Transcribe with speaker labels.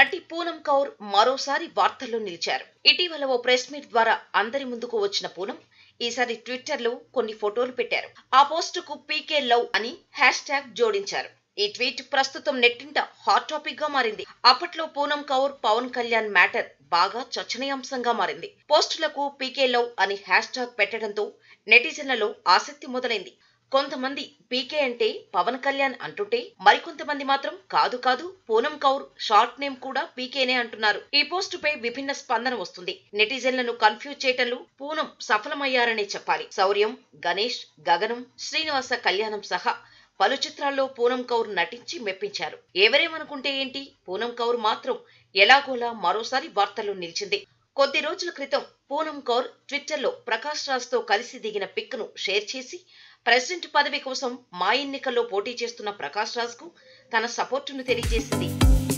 Speaker 1: నటి పూనం కౌర్ మరోసారి వార్తల్లో నిలిచారు ఇటీవల ఓ ప్రెస్ మీట్ ద్వారా అందరి ముందుకు వచ్చిన పూనం ఈసారి ట్విట్టర్ లో కొన్ని ఫోటోలు పెట్టారు ఆ పోస్టుకు పీకే లవ్ అని హ్యాష్ ట్యాగ్ జోడించారు ఈ ట్వీట్ ప్రస్తుతం నెట్టింట హాట్ టాపిక్ గా మారింది అప్పట్లో పూనం కౌర్ పవన్ కళ్యాణ్ మ్యాటర్ బాగా చర్చనీయాంశంగా మారింది పోస్టులకు పీకే లవ్ అని హ్యాష్ ట్యాగ్ పెట్టడంతో నెటిజన్లలో ఆసక్తి మొదలైంది కొంతమంది పీకే అంటే పవన్ కళ్యాణ్ అంటుంటే మరికొంతమంది మాత్రం కాదు కాదు పూనం కౌర్ షార్ట్ నేమ్ కూడా పీకేనే అంటున్నారు ఈ పోస్టుపై విభిన్న స్పందన వస్తుంది నెటిజన్లను కన్ఫ్యూజ్ చేయటంలో పూనం సఫలమయ్యారనే చెప్పాలి శౌర్యం గణేష్ గగనం శ్రీనివాస కళ్యాణం సహా పలు చిత్రాల్లో పూనం కౌర్ నటించి మెప్పించారు ఎవరేమనుకుంటే ఏంటి పూనం కౌర్ మాత్రం ఎలాగోలా మరోసారి వార్తల్లో నిలిచింది కొద్ది రోజుల క్రితం పూనం కౌర్ ట్విట్టర్లో ప్రకాష్ రాజ్ తో కలిసి దిగిన పిక్ ను షేర్ చేసి ప్రెసిడెంట్ పదవి కోసం మా ఎన్నికల్లో పోటీ చేస్తున్న ప్రకాష్ రాజ్ కు తన సపోర్టును తెలియజేసింది